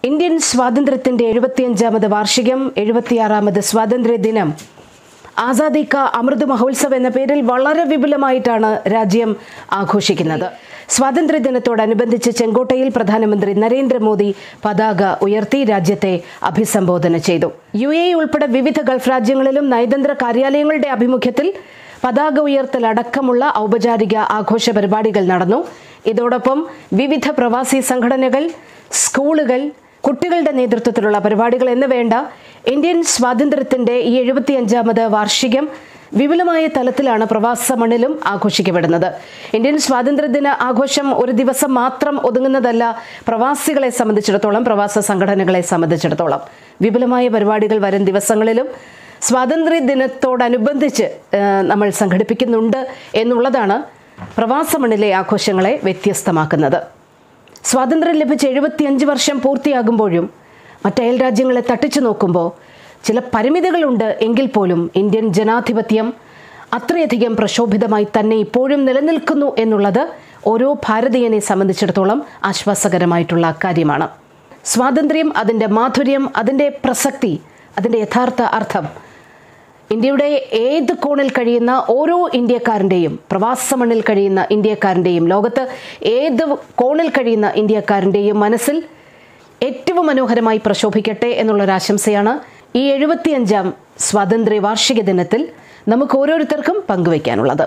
Indian സ്വാതന്ത്ര്യത്തിന്റെ എഴുപത്തിയഞ്ചാമത് വാർഷികം എഴുപത്തിയാറാമത് സ്വാതന്ത്ര്യ ദിനം ആസാദി കാ അമൃത് മഹോത്സവ് എന്ന പേരിൽ വളരെ വിപുലമായിട്ടാണ് രാജ്യം ആഘോഷിക്കുന്നത് സ്വാതന്ത്ര്യ ദിനത്തോടനുബന്ധിച്ച് ചെങ്കോട്ടയിൽ പ്രധാനമന്ത്രി നരേന്ദ്രമോദി പതാക ഉയർത്തി രാജ്യത്തെ അഭിസംബോധന ചെയ്തു യു എ ഉൾപ്പെടെ വിവിധ ഗൾഫ് രാജ്യങ്ങളിലും നയതന്ത്ര കാര്യാലയങ്ങളുടെ ആഭിമുഖ്യത്തിൽ പതാക ഉയർത്തൽ അടക്കമുള്ള ഔപചാരിക ആഘോഷ പരിപാടികൾ നടന്നു ഇതോടൊപ്പം വിവിധ പ്രവാസി സംഘടനകൾ സ്കൂളുകൾ കുട്ടികളുടെ നേതൃത്വത്തിലുള്ള പരിപാടികൾ എന്ന് വേണ്ട ഇന്ത്യൻ സ്വാതന്ത്ര്യത്തിന്റെ ഈ എഴുപത്തിയഞ്ചാമത് വാർഷികം വിപുലമായ തലത്തിലാണ് പ്രവാസ മണ്ണിലും ആഘോഷിക്കപ്പെടുന്നത് ഇന്ത്യൻ സ്വാതന്ത്ര്യദിന ആഘോഷം ഒരു ദിവസം മാത്രം ഒതുങ്ങുന്നതല്ല പ്രവാസികളെ സംബന്ധിച്ചിടത്തോളം പ്രവാസ സംഘടനകളെ സംബന്ധിച്ചിടത്തോളം വിപുലമായ പരിപാടികൾ വരും ദിവസങ്ങളിലും സ്വാതന്ത്ര്യ ദിനത്തോടനുബന്ധിച്ച് ഏഹ്, നമ്മൾ സംഘടിപ്പിക്കുന്നുണ്ട് എന്നുള്ളതാണ് പ്രവാസ മണ്ണിലെ ആഘോഷങ്ങളെ വ്യത്യസ്തമാക്കുന്നത് സ്വാതന്ത്ര്യം ലഭിച്ച് എഴുപത്തിയഞ്ച് വർഷം പൂർത്തിയാകുമ്പോഴും മറ്റയൽ രാജ്യങ്ങളെ തട്ടിച്ചു നോക്കുമ്പോൾ ചില പരിമിതികളുണ്ട് എങ്കിൽ പോലും ഇന്ത്യൻ ജനാധിപത്യം അത്രയധികം പ്രക്ഷോഭിതമായി തന്നെ ഇപ്പോഴും നിലനിൽക്കുന്നു എന്നുള്ളത് ഓരോ ഭാരതീയനെ സംബന്ധിച്ചിടത്തോളം ആശ്വാസകരമായിട്ടുള്ള കാര്യമാണ് സ്വാതന്ത്ര്യം അതിൻ്റെ മാധുര്യം അതിൻ്റെ പ്രസക്തി അതിൻ്റെ യഥാർത്ഥ അർത്ഥം ഇന്ത്യയുടെ ഏത് കോണിൽ കഴിയുന്ന ഓരോ ഇന്ത്യക്കാരൻ്റെയും പ്രവാസ മണ്ണിൽ കഴിയുന്ന ഇന്ത്യക്കാരൻ്റെയും ലോകത്ത് ഏത് കോണിൽ കഴിയുന്ന ഇന്ത്യക്കാരൻ്റെയും മനസ്സിൽ ഏറ്റവും മനോഹരമായി പ്രശോഭിക്കട്ടെ എന്നുള്ളൊരാശംസയാണ് ഈ എഴുപത്തിയഞ്ചാം സ്വാതന്ത്ര്യ വാർഷിക ദിനത്തിൽ നമുക്ക് ഓരോരുത്തർക്കും പങ്കുവയ്ക്കാനുള്ളത്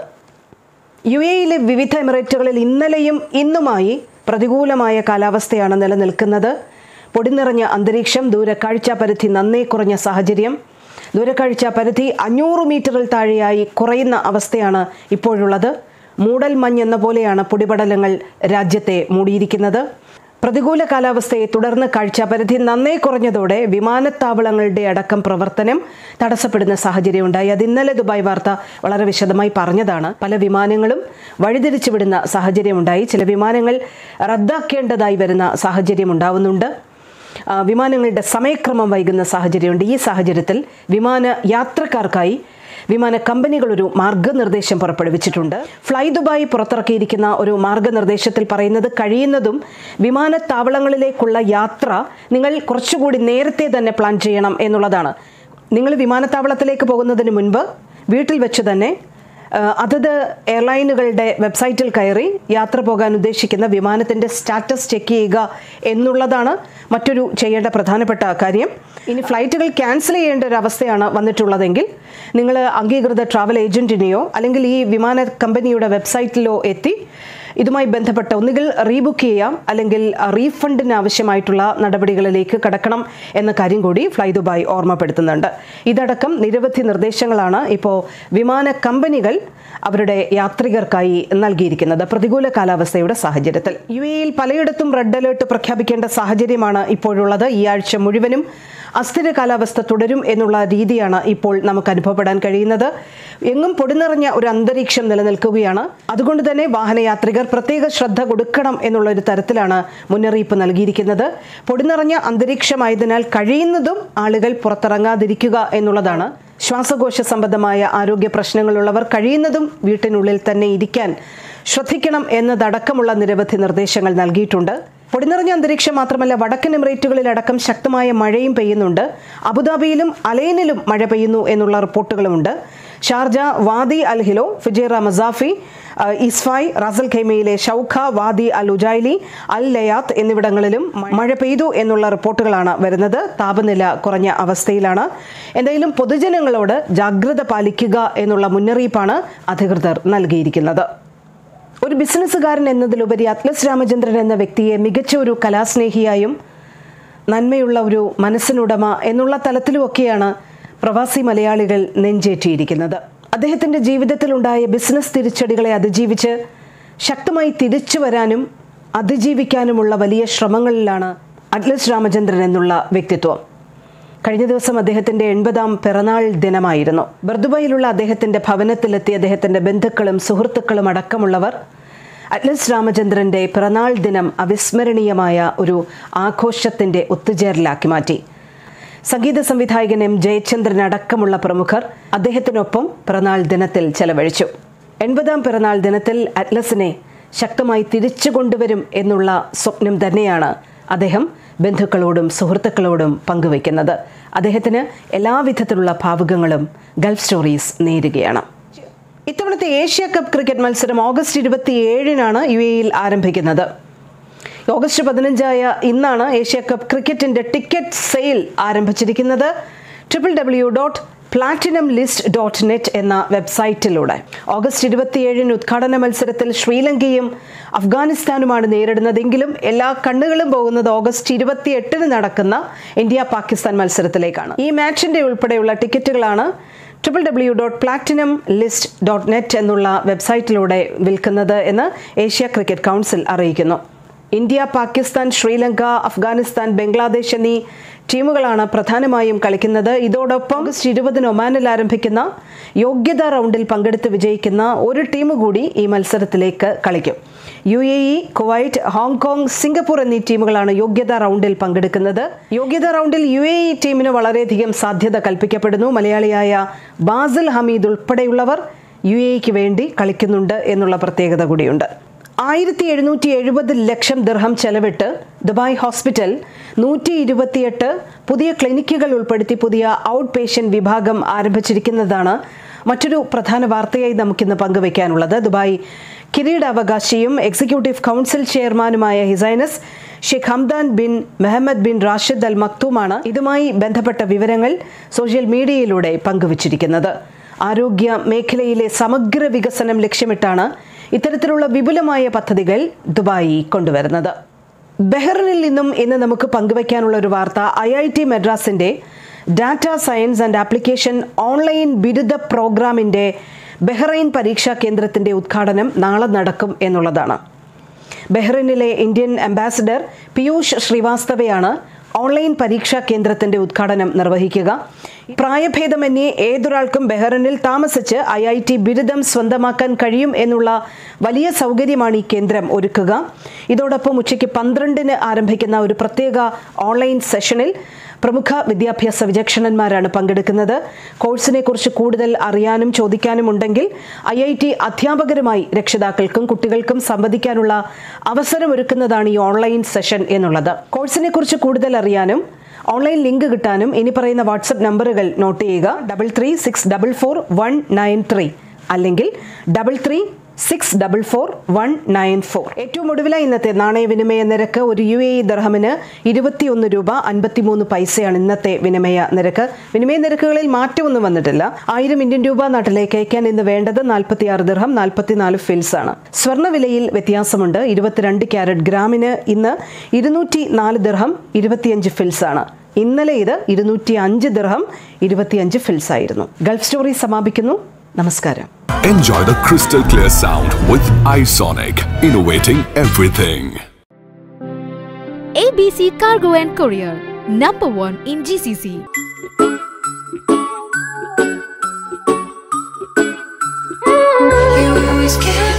യു എയിലെ വിവിധ എമിറേറ്റുകളിൽ ഇന്നലെയും ഇന്നുമായി പ്രതികൂലമായ കാലാവസ്ഥയാണ് നിലനിൽക്കുന്നത് പൊടിനിറഞ്ഞ അന്തരീക്ഷം ദൂരക്കാഴ്ച പരിധി നന്നേ കുറഞ്ഞ സാഹചര്യം ദൂരക്കാഴ്ച പരിധി അഞ്ഞൂറ് മീറ്ററിൽ താഴെയായി കുറയുന്ന അവസ്ഥയാണ് ഇപ്പോഴുള്ളത് മൂടൽ മഞ്ഞ് എന്ന പോലെയാണ് പൊടിപടലങ്ങൾ രാജ്യത്തെ മൂടിയിരിക്കുന്നത് പ്രതികൂല കാലാവസ്ഥയെ തുടർന്ന് കാഴ്ചാപരിധി നന്നേ കുറഞ്ഞതോടെ വിമാനത്താവളങ്ങളുടെ അടക്കം പ്രവർത്തനം തടസ്സപ്പെടുന്ന സാഹചര്യമുണ്ടായി അത് ഇന്നലെ ദുബായ് വാർത്ത വളരെ വിശദമായി പറഞ്ഞതാണ് പല വിമാനങ്ങളും വഴിതിരിച്ചുവിടുന്ന സാഹചര്യമുണ്ടായി ചില വിമാനങ്ങൾ റദ്ദാക്കേണ്ടതായി വരുന്ന സാഹചര്യം ഉണ്ടാവുന്നുണ്ട് ആ, വിമാനങ്ങളുടെ സമയക്രമം വൈകുന്ന സാഹചര്യമുണ്ട് ഈ സാഹചര്യത്തിൽ വിമാന യാത്രക്കാർക്കായി വിമാന കമ്പനികൾ ഒരു മാർഗനിർദ്ദേശം പുറപ്പെടുവിച്ചിട്ടുണ്ട് ഫ്ലൈ ദുബായ് പുറത്തിറക്കിയിരിക്കുന്ന ഒരു മാർഗനിർദ്ദേശത്തിൽ പറയുന്നത് കഴിയുന്നതും വിമാനത്താവളങ്ങളിലേക്കുള്ള യാത്ര നിങ്ങൾ കുറച്ചുകൂടി നേരത്തെ തന്നെ പ്ലാൻ ചെയ്യണം എന്നുള്ളതാണ് നിങ്ങൾ വിമാനത്താവളത്തിലേക്ക് പോകുന്നതിന് മുൻപ് വീട്ടിൽ വെച്ച് തന്നെ ആ, അതത് എയർലൈനുകളുടെ വെബ്സൈറ്റിൽ കയറി യാത്ര പോകാൻ ഉദ്ദേശിക്കുന്ന വിമാനത്തിൻ്റെ സ്റ്റാറ്റസ് ചെക്ക് ചെയ്യുക എന്നുള്ളതാണ് മറ്റൊരു ചെയ്യേണ്ട പ്രധാനപ്പെട്ട കാര്യം ഇനി ഫ്ലൈറ്റുകൾ ക്യാൻസൽ ചെയ്യേണ്ട ഒരു അവസ്ഥയാണ് വന്നിട്ടുള്ളതെങ്കിൽ നിങ്ങൾ അംഗീകൃത ട്രാവൽ ഏജൻറ്റിനെയോ അല്ലെങ്കിൽ ഈ വിമാന കമ്പനിയുടെ വെബ്സൈറ്റിലോ എത്തി ഇതുമായി ബന്ധപ്പെട്ട ഒന്നുകിൽ റീബുക്ക് ചെയ്യാം അല്ലെങ്കിൽ റീഫണ്ടിന് ആവശ്യമായിട്ടുള്ള നടപടികളിലേക്ക് കടക്കണം എന്ന കാര്യം കൂടി ഫ്ലൈ ദുബായ് ഓർമ്മപ്പെടുത്തുന്നുണ്ട് ഇതടക്കം നിരവധി നിർദ്ദേശങ്ങളാണ് ഇപ്പോൾ വിമാന കമ്പനികൾ അവരുടെ യാത്രികർക്കായി നൽകിയിരിക്കുന്നത് പ്രതികൂല കാലാവസ്ഥയുടെ സാഹചര്യത്തിൽ യു എയിൽ പലയിടത്തും റെഡ് അലേർട്ട് പ്രഖ്യാപിക്കേണ്ട സാഹചര്യമാണ് ഇപ്പോഴുള്ളത് ഈ ആഴ്ച മുഴുവനും അസ്ഥിര കാലാവസ്ഥ തുടരും എന്നുള്ള രീതിയാണ് ഇപ്പോൾ നമുക്ക് അനുഭവപ്പെടാൻ കഴിയുന്നത് എങ്ങും പൊടിനിറഞ്ഞ ഒരു അന്തരീക്ഷം നിലനിൽക്കുകയാണ് അതുകൊണ്ട് തന്നെ വാഹനയാത്രികർ പ്രത്യേക ശ്രദ്ധ കൊടുക്കണം എന്നുള്ള ഒരു തരത്തിലാണ് മുന്നറിയിപ്പ് നൽകിയിരിക്കുന്നത് പൊടിനിറഞ്ഞ അന്തരീക്ഷമായതിനാൽ കഴിയുന്നതും ആളുകൾ പുറത്തിറങ്ങാതിരിക്കുക എന്നുള്ളതാണ് ശ്വാസകോശ സംബന്ധമായ ആരോഗ്യ പ്രശ്നങ്ങളുള്ളവർ കഴിയുന്നതും വീട്ടിനുള്ളിൽ തന്നെ ഇരിക്കാൻ ശ്രദ്ധിക്കണം എന്നതടക്കമുള്ള നിരവധി നിർദ്ദേശങ്ങൾ നൽകിയിട്ടുണ്ട് പൊടിനിറഞ്ഞ അന്തരീക്ഷം മാത്രമല്ല വടക്കൻ എമിറേറ്റുകളിലടക്കം ശക്തമായ മഴയും പെയ്യുന്നുണ്ട് അബുദാബിയിലും അലൈനിലും മഴ പെയ്യുന്നു എന്നുള്ള റിപ്പോർട്ടുകളുമുണ്ട് Sharjah Wadi Al Hilo Fujairah Masafi അഹ് ഇസ്ഫായ് റാസൽ ഖൈമയിലെ ഷൗഖ വാദി അൽ ഉജൈലി അൽ ലയാത്ത് എന്നിവിടങ്ങളിലും മഴ പെയ്തു എന്നുള്ള റിപ്പോർട്ടുകളാണ് വരുന്നത് താപനില കുറഞ്ഞ അവസ്ഥയിലാണ് എന്തായാലും പൊതുജനങ്ങളോട് ജാഗ്രത പാലിക്കുക എന്നുള്ള മുന്നറിയിപ്പാണ് അധികൃതർ നൽകിയിരിക്കുന്നത് ഒരു ബിസിനസ്സുകാരൻ എന്നതിലുപരി അറ്റ്ലസ് രാമചന്ദ്രൻ എന്ന വ്യക്തിയെ മികച്ച ഒരു കലാസ്നേഹിയായും നന്മയുള്ള ഒരു മനസ്സിനുടമ എന്നുള്ള തലത്തിലുമൊക്കെയാണ് പ്രവാസി മലയാളികൾ നെഞ്ചേറ്റിയിരിക്കുന്നത് അദ്ദേഹത്തിൻ്റെ ജീവിതത്തിലുണ്ടായ ബിസിനസ് തിരിച്ചടികളെ അതിജീവിച്ച് ശക്തമായി തിരിച്ചു വരാനും അതിജീവിക്കാനുമുള്ള വലിയ ശ്രമങ്ങളിലാണ് അറ്റ്ലസ് രാമചന്ദ്രൻ എന്നുള്ള വ്യക്തിത്വം കഴിഞ്ഞ ദിവസം അദ്ദേഹത്തിന്റെ എൺപതാം പിറന്നാൾ ദിനമായിരുന്നു ബർദുബയിലുള്ള അദ്ദേഹത്തിന്റെ ഭവനത്തിലെത്തി അദ്ദേഹത്തിന്റെ ബന്ധുക്കളും സുഹൃത്തുക്കളും അടക്കമുള്ളവർ അറ്റ്ലസ് രാമചന്ദ്രന്റെ പിറന്നാൾ ദിനം അവിസ്മരണീയമായ ഒരു ആഘോഷത്തിന്റെ ഒത്തുചേരലാക്കി മാറ്റി സംഗീത സംവിധായകൻ എം ജയചന്ദ്രൻ അടക്കമുള്ള പ്രമുഖർ അദ്ദേഹത്തിനൊപ്പം പിറന്നാൾ ദിനത്തിൽ ചെലവഴിച്ചു എൺപതാം പിറന്നാൾ ദിനത്തിൽ അറ്റ്ലസിനെ ശക്തമായി തിരിച്ചു കൊണ്ടുവരും എന്നുള്ള സ്വപ്നം തന്നെയാണ് അദ്ദേഹം ബന്ധുക്കളോടും സുഹൃത്തുക്കളോടും പങ്കുവയ്ക്കുന്നത് അദ്ദേഹത്തിന് എല്ലാവിധത്തിലുള്ള ഭാവുകങ്ങളും ഗൾഫ് സ്റ്റോറീസ് നേരുകയാണ് ഇത്തവണത്തെ ഏഷ്യ കപ്പ് ക്രിക്കറ്റ് മത്സരം ഓഗസ്റ്റ് ഇരുപത്തിയേഴിനാണ് യു എയിൽ ആരംഭിക്കുന്നത് ഓഗസ്റ്റ് പതിനഞ്ചായ ഇന്നാണ് ഏഷ്യ കപ്പ് ക്രിക്കറ്റിന്റെ ടിക്കറ്റ് സെയിൽ ആരംഭിച്ചിരിക്കുന്നത് triple W dot platinum list dot net എന്ന വെബ്സൈറ്റിലൂടെ ഓഗസ്റ്റ് ഇരുപത്തിയേഴിന് ഉദ്ഘാടന മത്സരത്തിൽ ശ്രീലങ്കയും അഫ്ഗാനിസ്ഥാനുമാണ് നേരിടുന്നതെങ്കിലും എല്ലാ കണ്ണുകളും പോകുന്നത് ഓഗസ്റ്റ് ഇരുപത്തിയെട്ടിന് നടക്കുന്ന ഇന്ത്യ പാകിസ്ഥാൻ മത്സരത്തിലേക്കാണ് ഈ മാച്ചിന്റെ ഉൾപ്പെടെയുള്ള ടിക്കറ്റുകളാണ് triple W dot platinum list dot net എന്നുള്ള വെബ്സൈറ്റിലൂടെ വിൽക്കുന്നത് എന്ന് ഏഷ്യ ക്രിക്കറ്റ് കൗൺസിൽ അറിയിക്കുന്നു ഇന്ത്യ പാകിസ്ഥാൻ ശ്രീലങ്ക അഫ്ഗാനിസ്ഥാൻ ബംഗ്ലാദേശ് എന്നീ ടീമുകളാണ് പ്രധാനമായും കളിക്കുന്നത് ഇതോടൊപ്പം ഓഗസ്റ്റ് ഇരുപതിന് ഒമാനിൽ ആരംഭിക്കുന്ന യോഗ്യതാ റൗണ്ടിൽ പങ്കെടുത്ത് വിജയിക്കുന്ന ഒരു ടീം കൂടി ഈ മത്സരത്തിലേക്ക് കളിക്കും U A E Kuwait Hong Kong Singapore എന്നീ ടീമുകളാണ് യോഗ്യതാ റൗണ്ടിൽ പങ്കെടുക്കുന്നത് യോഗ്യതാ റൗണ്ടിൽ യു എ ഇ ടീമിന് വളരെയധികം സാധ്യത കൽപ്പിക്കപ്പെടുന്നു മലയാളിയായ ബാസിൽ ഹമീദ് ഉൾപ്പെടെയുള്ളവർ യു എ ഇക്ക് വേണ്ടി കളിക്കുന്നുണ്ട് എന്നുള്ള പ്രത്യേകത കൂടിയുണ്ട് ആയിരത്തി എഴുന്നൂറ്റി എഴുപത് ലക്ഷം ദിർഹം ചെലവിട്ട് ദുബായ് ഹോസ്പിറ്റൽ നൂറ്റി ഇരുപത്തിയെട്ട് പുതിയ ക്ലിനിക്കുകൾ ഉൾപ്പെടുത്തി പുതിയ ഔട്ട് പേഷ്യന്റ് വിഭാഗം ആരംഭിച്ചിരിക്കുന്നതാണ് മറ്റൊരു പ്രധാന വാർത്തയായി നമുക്കിന്ന് പങ്കുവയ്ക്കാനുള്ളത് ദുബായ് കിരീടാവകാശിയും എക്സിക്യൂട്ടീവ് കൗൺസിൽ ചെയർമാനുമായ his highness Sheikh Hamdan bin Mohammed bin Rashid Al മക്തൂമാണ് ഇതുമായി ബന്ധപ്പെട്ട വിവരങ്ങൾ സോഷ്യൽ മീഡിയയിലൂടെ പങ്കുവച്ചിരിക്കുന്നത് ആരോഗ്യ മേഖലയിലെ സമഗ്ര വികസനം ലക്ഷ്യമിട്ടാണ് ഇത്തരത്തിലുള്ള വിപുലമായ പദ്ധതികൾ ദുബായി കൊണ്ടുവരുന്നത് ബെഹ്റിനിൽ നിന്നും ഇന്ന് നമുക്ക് പങ്കുവയ്ക്കാനുള്ള ഒരു വാർത്ത ഐ ഐ ടി മദ്രാസിന്റെ data science and application online ബിരുദ പ്രോഗ്രാമിന്റെ ബെഹ്റൈൻ പരീക്ഷാ കേന്ദ്രത്തിന്റെ ഉദ്ഘാടനം നാളെ നടക്കും എന്നുള്ളതാണ് ബെഹ്റിനിലെ ഇന്ത്യൻ അംബാസിഡർ പീയൂഷ് ശ്രീവാസ്തവയാണ് ഓൺലൈൻ പരീക്ഷാ കേന്ദ്രത്തിന്റെ ഉദ്ഘാടനം നിർവഹിക്കുക പ്രായഭേദമന്യേ ഏതൊരാൾക്കും ബെഹ്റിനിൽ താമസിച്ച് ഐ ഐ ടി ബിരുദം സ്വന്തമാക്കാൻ കഴിയും എന്നുള്ള വലിയ സൗകര്യമാണ് ഈ കേന്ദ്രം ഒരുക്കുക ഇതോടൊപ്പം ഉച്ചയ്ക്ക് പന്ത്രണ്ടിന് ആരംഭിക്കുന്ന ഒരു പ്രത്യേക ഓൺലൈൻ സെഷനിൽ പ്രമുഖ വിദ്യാഭ്യാസ വിചക്ഷണന്മാരാണ് പങ്കെടുക്കുന്നത് കോഴ്സിനെ കുറിച്ച് കൂടുതൽ അറിയാനും ചോദിക്കാനും ഉണ്ടെങ്കിൽ ഐ ഐ ടി അധ്യാപകരുമായി രക്ഷിതാക്കൾക്കും കുട്ടികൾക്കും സംവദിക്കാനുള്ള അവസരമൊരുക്കുന്നതാണ് ഈ ഓൺലൈൻ സെഷൻ എന്നുള്ളത് കോഴ്സിനെ കുറിച്ച് കൂടുതൽ അറിയാനും ഓൺലൈൻ ലിങ്ക് കിട്ടാനും ഇനി പറയുന്ന വാട്സപ്പ് നമ്പറുകൾ നോട്ട് ചെയ്യുക double three six double four one nine three അല്ലെങ്കിൽ double three six double four one nine four ഏറ്റവും ഒടുവിലായി ഇന്നത്തെ നാണയവിനിമയ നിരക്ക് ഒരു യു എ ഇ ദർഹമിന് ഇരുപത്തിയൊന്ന് രൂപ അൻപത്തിമൂന്ന് പൈസയാണ് ഇന്നത്തെ വിനിമയ നിരക്ക് വിനിമയ നിരക്കുകളിൽ മാറ്റമൊന്നും വന്നിട്ടില്ല ആയിരം ഇന്ത്യൻ രൂപ നാട്ടിലേക്ക് അയക്കാൻ ഇന്ന് വേണ്ടത് നാൽപ്പത്തിയാറ് ദിർഹം നാൽപ്പത്തിനാല് ഫിൽസ് ആണ് സ്വർണ്ണവിലയിൽ വ്യത്യാസമുണ്ട് ഇരുപത്തിരണ്ട് ക്യാരറ്റ് ഗ്രാമിന് ഇന്ന് ഇരുന്നൂറ്റി നാല് ദിർഹം ഇരുപത്തിയഞ്ച് ഫിൽസ് ആണ് ഇന്നലെ ഇത് ഇരുന്നൂറ്റി അഞ്ച് ദിർഹം ഇരുപത്തിയഞ്ച് ഫിൽസ് ആയിരുന്നു ഗൾഫ് സ്റ്റോറി സമാപിക്കുന്നു നമസ്കാരം Enjoy the crystal clear sound with iSonic, innovating everything. ABC Cargo and Courier, number one in GCC. You always care